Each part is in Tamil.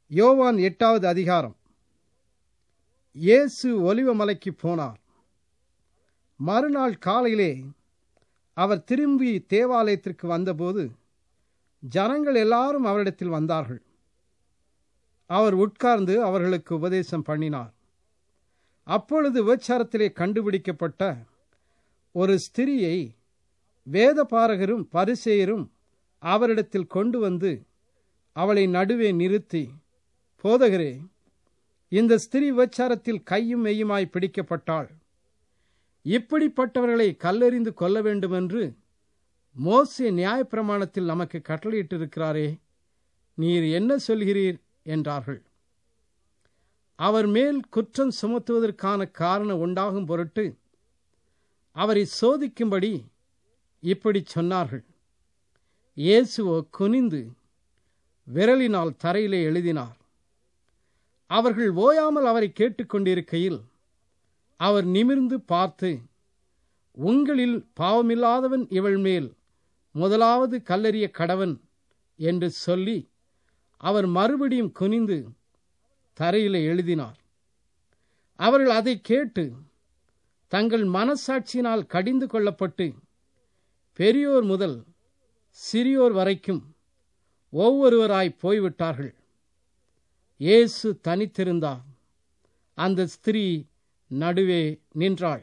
யோவான் எட்டாவது அதிகாரம் இயேசு ஒலிவமலைக்கு போனார் மறுநாள் காலையிலே அவர் திரும்பி தேவாலயத்திற்கு வந்தபோது ஜனங்கள் எல்லாரும் அவரிடத்தில் வந்தார்கள் அவர் உட்கார்ந்து அவர்களுக்கு உபதேசம் பண்ணினார் அப்பொழுது விபச்சாரத்திலே கண்டுபிடிக்கப்பட்ட ஒரு ஸ்திரியை வேதபாரகரும் பரிசேயரும் அவரிடத்தில் கொண்டு வந்து அவளை நடுவே நிறுத்தி போதகரே இந்த ஸ்திரீ விபச்சாரத்தில் கையும் மெய்யுமாய் பிடிக்கப்பட்டாள் இப்படிப்பட்டவர்களை கல்லெறிந்து கொல்ல வேண்டுமென்று மோசே நியாயப்பிரமாணத்தில் நமக்கு கட்டளையிட்டிருக்கிறாரே நீர் என்ன சொல்கிறீர் என்றார்கள் அவர் மேல் குற்றம் சுமத்துவதற்கான காரணம் உண்டாகும் பொருட்டு அவரை சோதிக்கும்படி இப்படி சொன்னார்கள் இயேசுவோ குனிந்து விரலினால் தரையிலே எழுதினார் அவர்கள் ஓயாமல் அவரை கேட்டுக்கொண்டிருக்கையில் அவர் நிமிர்ந்து பார்த்து உங்களில் பாவமில்லாதவன் இவள் மேல் முதலாவது கல்லறிய கடவன் என்று சொல்லி அவர் மறுபடியும் குனிந்து தரையிலே எழுதினார் அவர்கள் அதை கேட்டு தங்கள் மனசாட்சியினால் கடிந்து கொள்ளப்பட்டு பெரியோர் முதல் சிறியோர் வரைக்கும் ஒவ்வொருவராய் போய்விட்டார்கள் இயேசு தனித்திருந்தார் அந்த ஸ்திரீ நடுவே நின்றாள்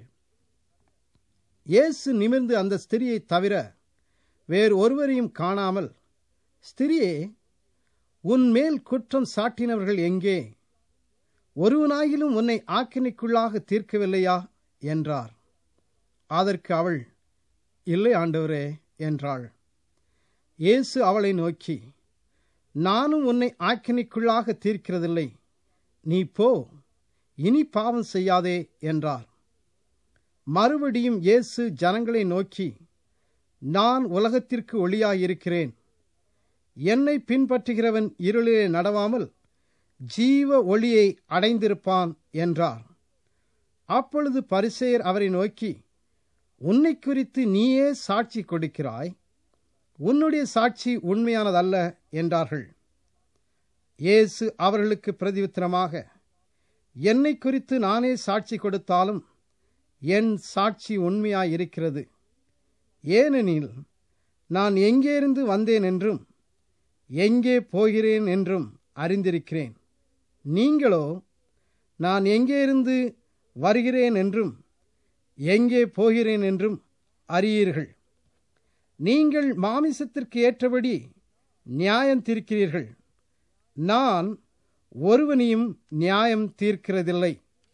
இயேசு நிமிர்ந்து அந்த ஸ்திரியை தவிர வேறு ஒருவரையும் காணாமல் ஸ்திரியே உன் மேல் குற்றம் சாட்டினவர்கள் எங்கே ஒருவனாயிலும் உன்னை ஆக்கினைக்குள்ளாக தீர்க்கவில்லையா என்றார் அதற்கு அவள் இல்லை ஆண்டவரே என்றாள் இயேசு அவளை நோக்கி நானும் உன்னை ஆக்கினைக்குள்ளாக தீர்க்கிறதில்லை நீ போ இனி பாவம் செய்யாதே என்றார் மறுபடியும் இயேசு ஜனங்களை நோக்கி நான் உலகத்திற்கு ஒளியாயிருக்கிறேன் என்னை பின்பற்றுகிறவன் இருளிலே நடவாமல் ஜீவ ஒளியை அடைந்திருப்பான் என்றார் அப்பொழுது பரிசெயர் அவரை நோக்கி உன்னை குறித்து நீயே சாட்சி கொடுக்கிறாய் உன்னுடைய சாட்சி உண்மையானதல்ல என்றார்கள் இயேசு அவர்களுக்கு பிரதியுத்தரமாக என்னை குறித்து நானே சாட்சி கொடுத்தாலும் என் சாட்சி உண்மையாயிருக்கிறது ஏனெனில் நான் எங்கேருந்து வந்தேன் என்றும் எங்கே போகிறேன் என்றும் அறிந்திருக்கிறேன் நீங்களோ நான் எங்கேருந்து வருகிறேன் என்றும் எங்கே போகிறேன் என்றும் அறியீர்கள் நீங்கள் மாமிசத்திற்கு ஏற்றபடி நியாயம் தீர்க்கிறீர்கள் நான் ஒருவனையும் நியாயம் தீர்க்கிறதில்லை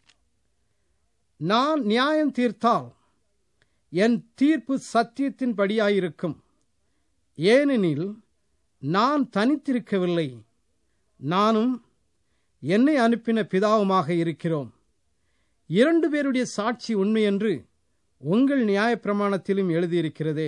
நான் நியாயம் தீர்த்தால் என் தீர்ப்பு சத்தியத்தின்படியாயிருக்கும் ஏனெனில் நான் தனித்திருக்கவில்லை நானும் என்னை அனுப்பின பிதாவுமாக இருக்கிறோம் இரண்டு பேருடைய சாட்சி உண்மை என்று உங்கள் நியாயப்பிரமாணத்திலும் எழுதியிருக்கிறதே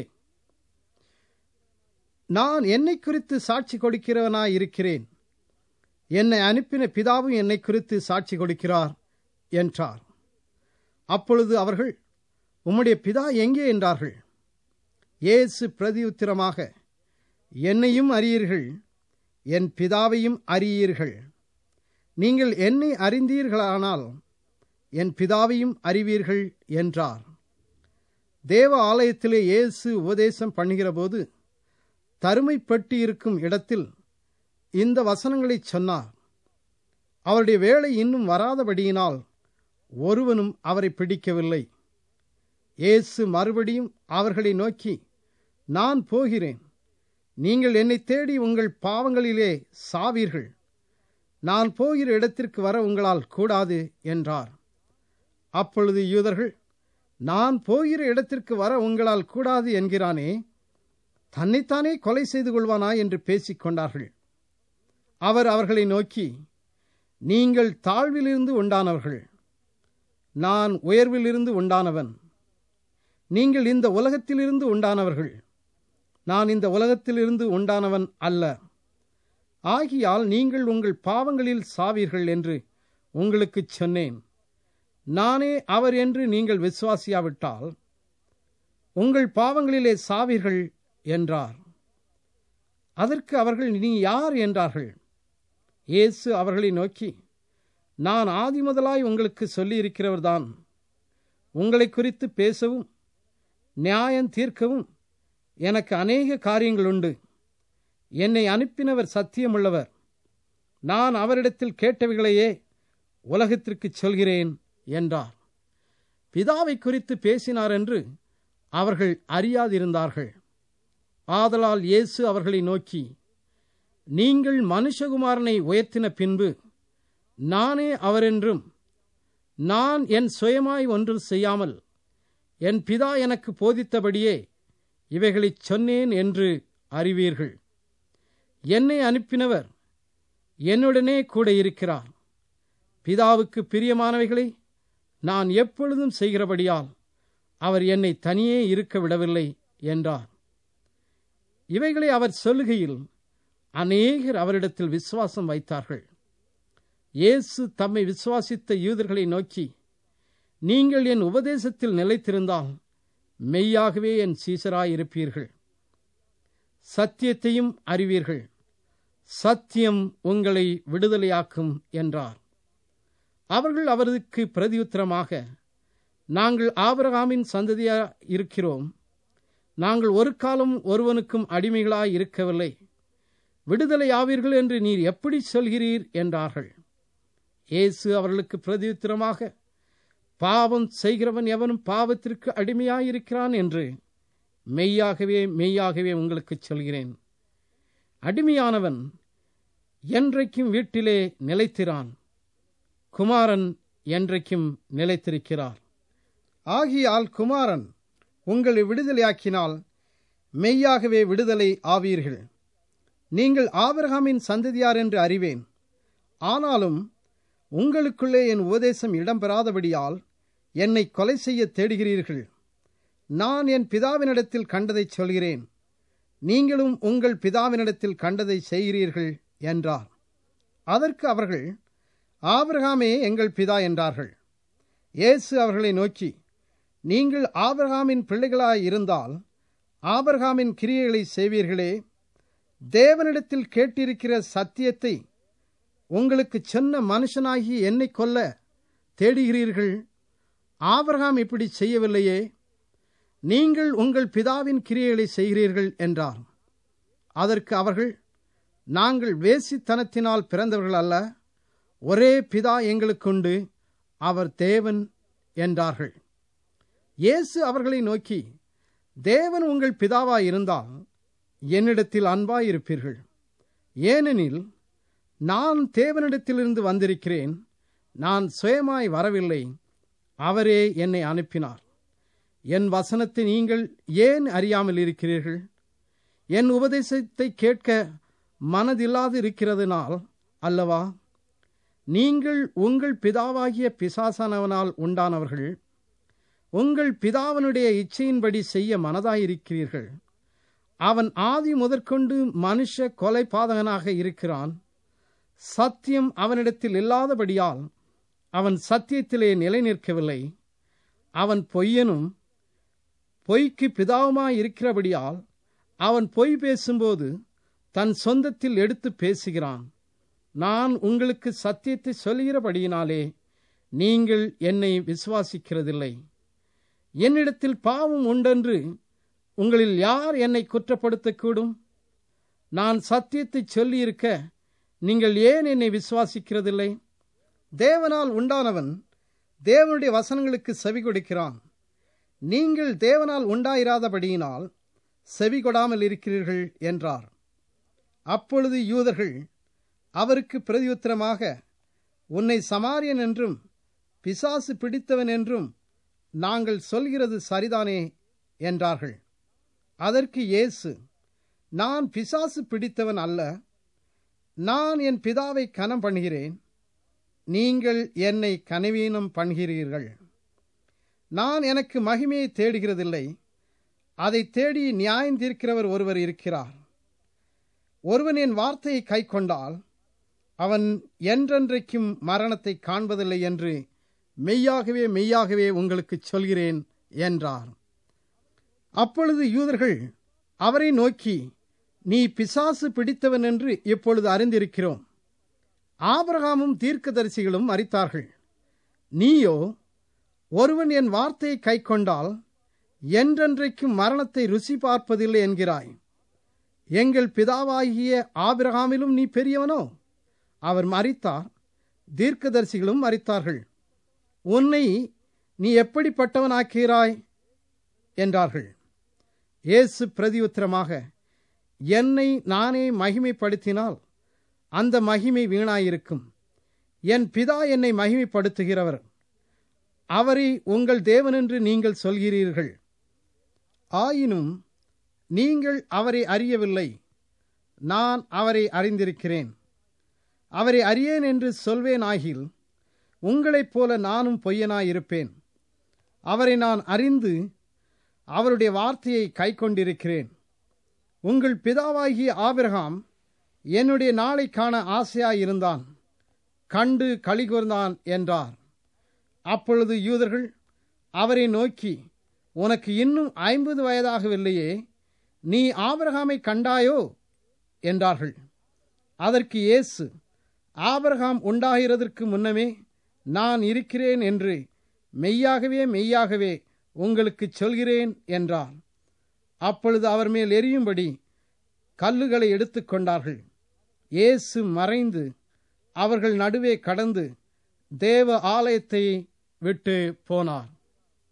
நான் என்னை குறித்து சாட்சி கொடுக்கிறவனாய் இருக்கிறேன் என்னை அனுப்பின பிதாவும் என்னை குறித்து சாட்சி கொடுக்கிறார் என்றார் அப்பொழுது அவர்கள் உம்முடைய பிதா எங்கே என்றார்கள் இயேசு பிரதியுத்திரமாக என்னையும் அறியீர்கள் என் பிதாவையும் அறியீர்கள் நீங்கள் என்னை அறிந்தீர்களானால் என் பிதாவையும் அறிவீர்கள் என்றார் தேவ ஆலயத்திலே இயேசு உபதேசம் பண்ணுகிறபோது தருமைப்பட்டு இருக்கும் இடத்தில் இந்த வசனங்களை சொன்னார் அவருடைய வேலை இன்னும் வராதபடியினால் ஒருவனும் அவரை பிடிக்கவில்லை இயேசு மறுபடியும் அவர்களை நோக்கி நான் போகிறேன் நீங்கள் என்னை தேடி உங்கள் பாவங்களிலே சாவீர்கள் நான் போகிற இடத்திற்கு வர உங்களால் கூடாது என்றார் அப்பொழுது யூதர்கள் நான் போகிற இடத்திற்கு வர உங்களால் கூடாது என்கிறானே தன்னைத்தானே கொலை செய்து கொள்வானா என்று பேசிக் கொண்டார்கள் அவர் அவர்களை நோக்கி நீங்கள் தாழ்விலிருந்து உண்டானவர்கள் நான் உயர்விலிருந்து உண்டானவன் நீங்கள் இந்த உலகத்திலிருந்து உண்டானவர்கள் நான் இந்த உலகத்திலிருந்து உண்டானவன் அல்ல ஆகியால் நீங்கள் உங்கள் பாவங்களில் சாவீர்கள் என்று உங்களுக்குச் சொன்னேன் நானே அவர் என்று நீங்கள் விசுவாசியாவிட்டால் உங்கள் பாவங்களிலே சாவீர்கள் என்றார் அதற்கு அவர்கள் நீ யார் என்றார்கள் இயேசு அவர்களை நோக்கி நான் ஆதி முதலாய் உங்களுக்கு சொல்லியிருக்கிறவர்தான் உங்களை குறித்து பேசவும் நியாயம் தீர்க்கவும் எனக்கு அநேக காரியங்கள் உண்டு என்னை அனுப்பினவர் சத்தியமுள்ளவர் நான் அவரிடத்தில் கேட்டவைகளையே உலகத்திற்கு சொல்கிறேன் என்றார் பிதாவை குறித்து பேசினார் என்று அவர்கள் அறியாதிருந்தார்கள் ஆதலால் இயேசு அவர்களை நோக்கி நீங்கள் மனுஷகுமாரனை உயர்த்தின பின்பு நானே அவரென்றும் நான் என் சுயமாய் ஒன்றும் செய்யாமல் என் பிதா எனக்கு போதித்தபடியே இவைகளைச் சொன்னேன் என்று அறிவீர்கள் என்னை அனுப்பினவர் என்னுடனே கூட இருக்கிறார் பிதாவுக்கு பிரியமானவைகளை நான் எப்பொழுதும் செய்கிறபடியால் அவர் என்னை தனியே இருக்க விடவில்லை என்றார் இவைகளை அவர் சொல்லுகையில் அநேகர் அவரிடத்தில் விசுவாசம் வைத்தார்கள் இயேசு தம்மை விசுவாசித்த யூதர்களை நோக்கி நீங்கள் என் உபதேசத்தில் நிலைத்திருந்தால் மெய்யாகவே என் சீசராயிருப்பீர்கள் சத்தியத்தையும் அறிவீர்கள் சத்தியம் உங்களை விடுதலையாக்கும் என்றார் அவர்கள் அவருக்கு பிரதியுத்தரமாக நாங்கள் ஆபிரகாமின் சந்ததியா இருக்கிறோம் நாங்கள் ஒரு காலம் ஒருவனுக்கும் அடிமைகளாய் இருக்கவில்லை விடுதலை ஆவீர்கள் என்று நீர் எப்படி சொல்கிறீர் என்றார்கள் இயேசு அவர்களுக்கு பிரதியுத்தரமாக பாவம் செய்கிறவன் எவனும் பாவத்திற்கு அடிமையாயிருக்கிறான் என்று மெய்யாகவே மெய்யாகவே உங்களுக்கு சொல்கிறேன் அடிமையானவன் என்றைக்கும் வீட்டிலே நிலைத்திரான் குமாரன் என்றைக்கும் நிலைத்திருக்கிறார் ஆகியால் குமாரன் உங்களை விடுதலையாக்கினால் மெய்யாகவே விடுதலை ஆவீர்கள் நீங்கள் ஆபிரகாமின் சந்ததியார் என்று அறிவேன் ஆனாலும் உங்களுக்குள்ளே என் உபதேசம் இடம்பெறாதபடியால் என்னை கொலை செய்ய தேடுகிறீர்கள் நான் என் பிதாவினிடத்தில் கண்டதைச் சொல்கிறேன் நீங்களும் உங்கள் பிதாவினிடத்தில் கண்டதை செய்கிறீர்கள் என்றார் அதற்கு அவர்கள் ஆபிரகாமே எங்கள் பிதா என்றார்கள் இயேசு அவர்களை நோக்கி நீங்கள் ஆபிரகாமின் பிள்ளைகளாய் இருந்தால் ஆபிரகாமின் கிரியைகளை செய்வீர்களே தேவனிடத்தில் கேட்டிருக்கிற சத்தியத்தை உங்களுக்கு சொன்ன மனுஷனாகி என்னை கொல்ல தேடுகிறீர்கள் ஆபிரகாம் இப்படி செய்யவில்லையே நீங்கள் உங்கள் பிதாவின் கிரியைகளை செய்கிறீர்கள் என்றார் அதற்கு அவர்கள் நாங்கள் வேசித்தனத்தினால் பிறந்தவர்கள் அல்ல ஒரே பிதா எங்களுக்குண்டு அவர் தேவன் என்றார்கள் இயேசு அவர்களை நோக்கி தேவன் உங்கள் பிதாவாயிருந்தால் என்னிடத்தில் அன்பாயிருப்பீர்கள் ஏனெனில் நான் தேவனிடத்திலிருந்து வந்திருக்கிறேன் நான் சுயமாய் வரவில்லை அவரே என்னை அனுப்பினார் என் வசனத்தை நீங்கள் ஏன் அறியாமல் இருக்கிறீர்கள் என் உபதேசத்தை கேட்க மனதில்லாது இருக்கிறதுனால் அல்லவா நீங்கள் உங்கள் பிதாவாகிய பிசாசானவனால் உண்டானவர்கள் உங்கள் பிதாவனுடைய இச்சையின்படி செய்ய மனதாயிருக்கிறீர்கள் அவன் ஆதி முதற்கொண்டு மனுஷ கொலை பாதகனாக இருக்கிறான் சத்தியம் அவனிடத்தில் இல்லாதபடியால் அவன் சத்தியத்திலே நிலை நிற்கவில்லை அவன் பொய்யனும் பொய்க்கு பிதாவுமாய் இருக்கிறபடியால் அவன் பொய் பேசும்போது தன் சொந்தத்தில் எடுத்து பேசுகிறான் நான் உங்களுக்கு சத்தியத்தை சொல்கிறபடியினாலே நீங்கள் என்னை விசுவாசிக்கிறதில்லை என்னிடத்தில் பாவம் உண்டென்று உங்களில் யார் என்னை குற்றப்படுத்தக்கூடும் நான் சத்தியத்தை சொல்லியிருக்க நீங்கள் ஏன் என்னை விசுவாசிக்கிறதில்லை தேவனால் உண்டானவன் தேவனுடைய வசனங்களுக்கு செவி கொடுக்கிறான் நீங்கள் தேவனால் உண்டாயிராதபடியினால் செவி கொடாமல் இருக்கிறீர்கள் என்றார் அப்பொழுது யூதர்கள் அவருக்கு பிரதியுத்தரமாக உன்னை சமாரியன் என்றும் பிசாசு பிடித்தவன் என்றும் நாங்கள் சொல்கிறது சரிதானே என்றார்கள் அதற்கு இயேசு நான் பிசாசு பிடித்தவன் அல்ல நான் என் பிதாவை கனம் பண்ணுகிறேன் நீங்கள் என்னை கனவீனம் பண்ணுகிறீர்கள் நான் எனக்கு மகிமையை தேடுகிறதில்லை அதை தேடி நியாயம் தீர்க்கிறவர் ஒருவர் இருக்கிறார் ஒருவன் என் வார்த்தையை கை கொண்டால் அவன் என்றென்றைக்கும் மரணத்தை காண்பதில்லை என்று மெய்யாகவே மெய்யாகவே உங்களுக்கு சொல்கிறேன் என்றார் அப்பொழுது யூதர்கள் அவரை நோக்கி நீ பிசாசு பிடித்தவன் என்று இப்பொழுது அறிந்திருக்கிறோம் ஆபிரகாமும் தீர்க்கதரிசிகளும் மறித்தார்கள் நீயோ ஒருவன் என் வார்த்தையை கைக்கொண்டால் என்றென்றைக்கும் மரணத்தை ருசி பார்ப்பதில்லை என்கிறாய் எங்கள் பிதாவாகிய ஆபிரகாமிலும் நீ பெரியவனோ அவர் மறித்தார் தீர்க்கதரிசிகளும் மறித்தார்கள் உன்னை நீ எப்படிப்பட்டவனாக்கிறாய் என்றார்கள் இயேசு பிரதியுத்தரமாக என்னை நானே மகிமைப்படுத்தினால் அந்த மகிமை வீணாயிருக்கும் என் பிதா என்னை மகிமைப்படுத்துகிறவர் அவரை உங்கள் தேவனென்று நீங்கள் சொல்கிறீர்கள் ஆயினும் நீங்கள் அவரை அறியவில்லை நான் அவரை அறிந்திருக்கிறேன் அவரை அறியேன் என்று சொல்வேனாகில் உங்களைப் போல நானும் பொய்யனாயிருப்பேன் அவரை நான் அறிந்து அவருடைய வார்த்தையை கைக்கொண்டிருக்கிறேன் உங்கள் பிதாவாகிய ஆபிரகாம் என்னுடைய நாளை காண ஆசையாயிருந்தான் கண்டு கலிகூர்ந்தான் என்றார் அப்பொழுது யூதர்கள் அவரை நோக்கி உனக்கு இன்னும் ஐம்பது வயதாகவில்லையே நீ ஆபிரகாமை கண்டாயோ என்றார்கள் அதற்கு இயேசு ஆபிரகாம் உண்டாகிறதற்கு முன்னமே நான் இருக்கிறேன் என்று மெய்யாகவே மெய்யாகவே உங்களுக்கு சொல்கிறேன் என்றார் அப்பொழுது அவர் மேல் எரியும்படி கல்லுகளை எடுத்துக்கொண்டார்கள் இயேசு மறைந்து அவர்கள் நடுவே கடந்து தேவ ஆலயத்தை விட்டு போனார்